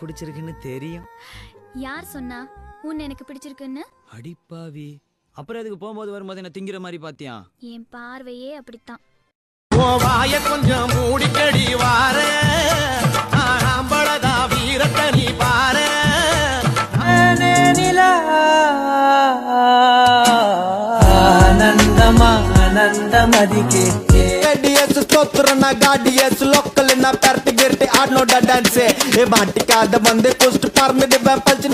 பிடிச்சிருக்குன்னு தெரியும் யார் சொன்னா உன்னை எனக்கு பிடிச்சிருக்குன்னு அடிப்பாவி அப்புறம் அதுக்கு போகும்போது வரும்போது என்ன திங்கிற மாதிரி பாத்தியா என் பார்வையே அப்படித்தான் வாய கொஞ்சம் மூடிக்கடி வார ஆம்பளதா வீரத்தை நீ பாரு ఆనందమా ఆనందమదికే ಡಿಎಸ್ ಸ್ತೋತ್ರನ ಗಾಡಿಎಸ್ ಲೋಕಲ್ ನ ಪೆರ್ಟಿ ಗಿರ್ಟಿ ಆಡ್ನೋಡ ಡ್ಯಾನ್ಸ್ ಏ ಮಾಟಿಕಾದ ಬಂದೆ ಕುಸ್ಟ್ ಪಾರ್ಮಿದೆ ಬೆಂಪಲ್ಚಿನ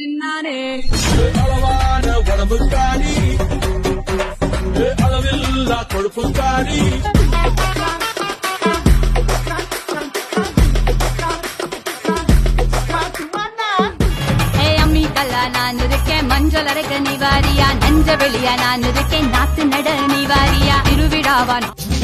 ஏ அம்மி கல்லா நான் இருக்கேன் மஞ்சள் அரைக்க நீ வாரியா நஞ்ச வெளியா நான் இருக்கேன் நாத்து நட நீ வாரியா திருவிழாவா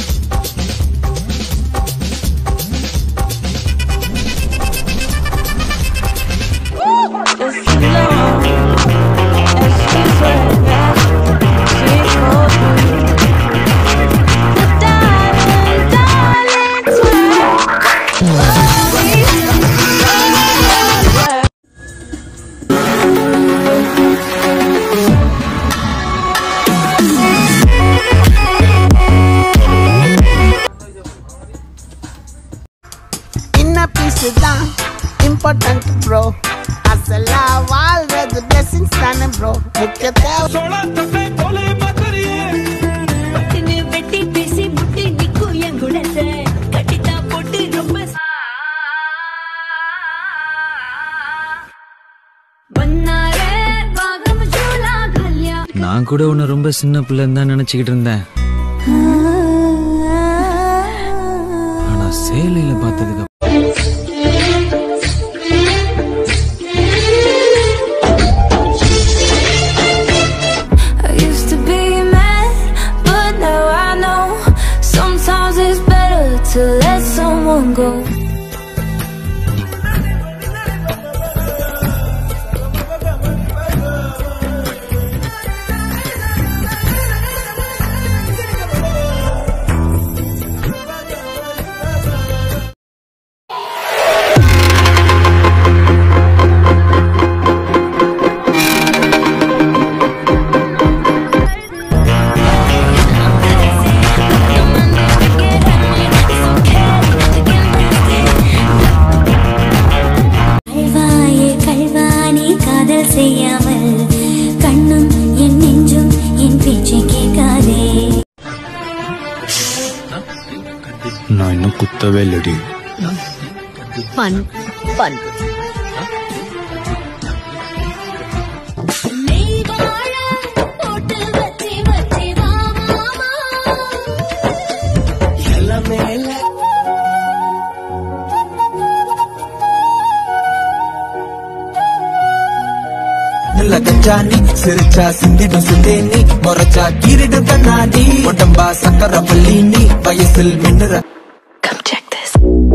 இன்ன பீஸ் தான் இம்பார்ட்டன்ட் ப்ரோ அசலா வாழ்றது பிளெஸிங்ஸ் தானே ப்ரோ முக்கிய தேவை வெட்டி பேசி முட்டி நிக்கும் என் குணத்தை கட்டித்தா போட்டு ரொம்ப வந்தாரே பாகம் ஜூலா கல்யா நான் கூட உன்னை ரொம்ப சின்ன பிள்ளைன்னு தான் நினைச்சுக்கிட்டு இருந்தேன் ஆனா சேலையில பார்த்ததுக்கு I used to be mad, but now I know sometimes it's better to let someone go. கல்வாயே கல்வானி காதல் செய்யாமல் கண்ணும் என் நெஞ்சும் என் பேச்சை கேட்காதே நான் இன்னும் குத்தவே இல்லடி ஃபன் ஃபன் கஞ்சானி சிரிச்சா சிந்திடும் சிந்தேனி முறைச்சா கீரிடும் கண்ணாடி உடம்பா சக்கர பள்ளி நீ வயசில் மின்னுற Come check this.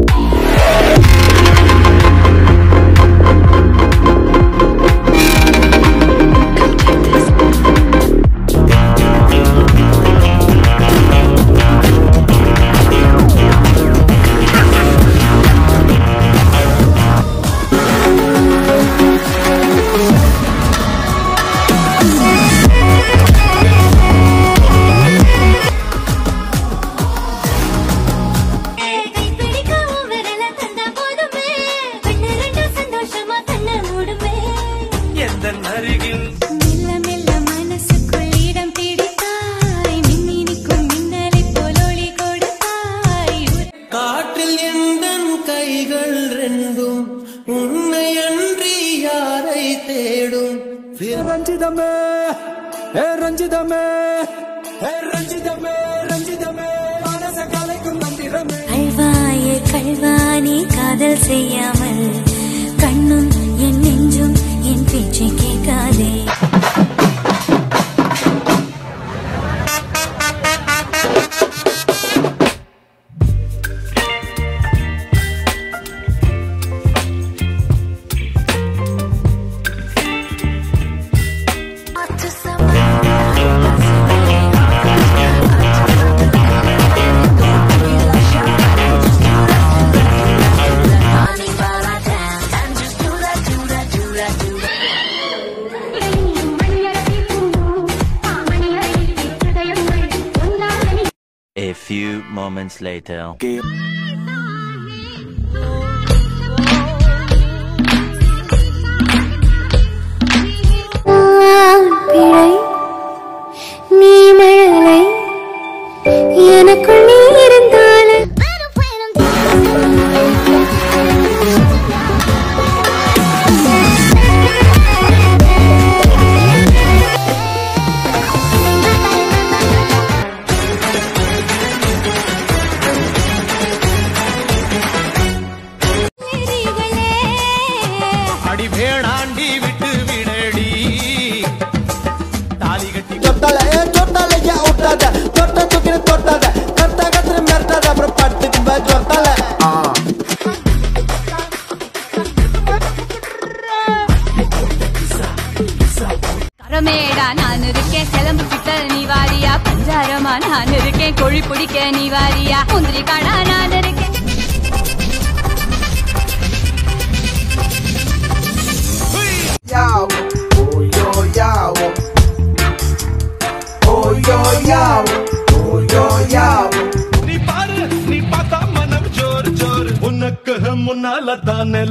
பிடிக்கவும் விரல தந்தா போதுமே கண்ணு ரெண்டும் சந்தோஷமா கண்ண மூடுமே எந்த அருகில் மெல்ல மெல்ல மனசுக்குள் இடம் பிடித்தாய் மின்னி நிற்கும் மின்னலை போல் ஒளி கொடுத்தாய் காற்றில் எந்தன் கைகள் ரெண்டும் உன்னை அன்றி யாரை தேடும் ரஞ்சிதமே ஏ ரஞ்சிதமே ஏ ரஞ்சிதமே ரஞ்சிதமே மனச கலைக்கும் மந்திரமே கல்வாயே கல்வானி காதல் செய்யாமல் கண்ணும் என் நெஞ்சும் என் பேச்சை கேட்காதே Honey, while I dance and just do few moments later. பிழை நீ மழலை எனக்குள் நீ இருந்தாலே அடி வேணாண்டி விட்டு விடடி தாலி கட்டி தொட்டால ஏ தொட்டால ஏ விட்டாத தொட்ட தூக்கின தொட்டாத கத்த கத்திர மிரட்டாத அப்புறம் பட்டுக்கு பே தொட்டால கரமேடா நான் இருக்கேன் சிலம்பு கிட்ட நீ வாரியா பஞ்சாரமா நான் இருக்கேன் கொழி பிடிக்க நீ வாரியா முந்திரி காடா நான் இருக்கேன் Yo, oh yo yo, oh yo yo, oh yo yo. நீ பாரு நீ பார்த்தா மனம் ஜோர் ஜோர் உனக்கு முன்னால தானே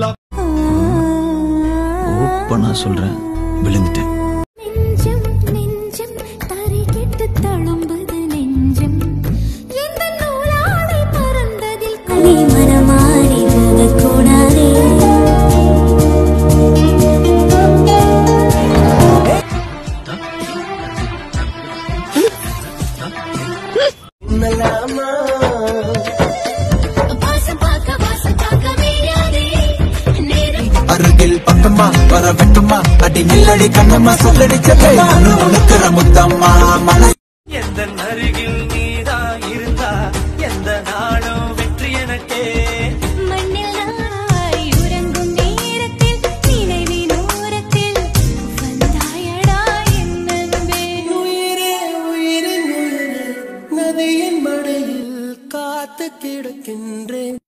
ஓப்பனா சொல்றேன் விழுந்துட்டேன் நெஞ்சம் நெஞ்சம் தரிகிட்டு தழும்புது நெஞ்சம் எந்த நூலாடை பறந்ததில் கனி மனமாறி போகக்கூடாதே வாசம் பார்க்க வாசம் பார்க்க முடியாதே நேரம் அருகில் பக்கமா வர வெட்டுமா அடி நில்லடி கண்ணம்மா சொல்லடி செல்லம்மா உனக்குற முத்தம்மா மனசு எந்த அருகில் நீதா இருந்தா எந்த நாளும் வெற்றி எனக்கே மண்ணில் நாய் உறங்கும் நேரத்தில் நினைவின் ஓரத்தில் வந்தாயடா என் நண்பே உயிரே உயிரின் உயிரே நதியின் மடியில் காத்து கிடக்கின்றேன்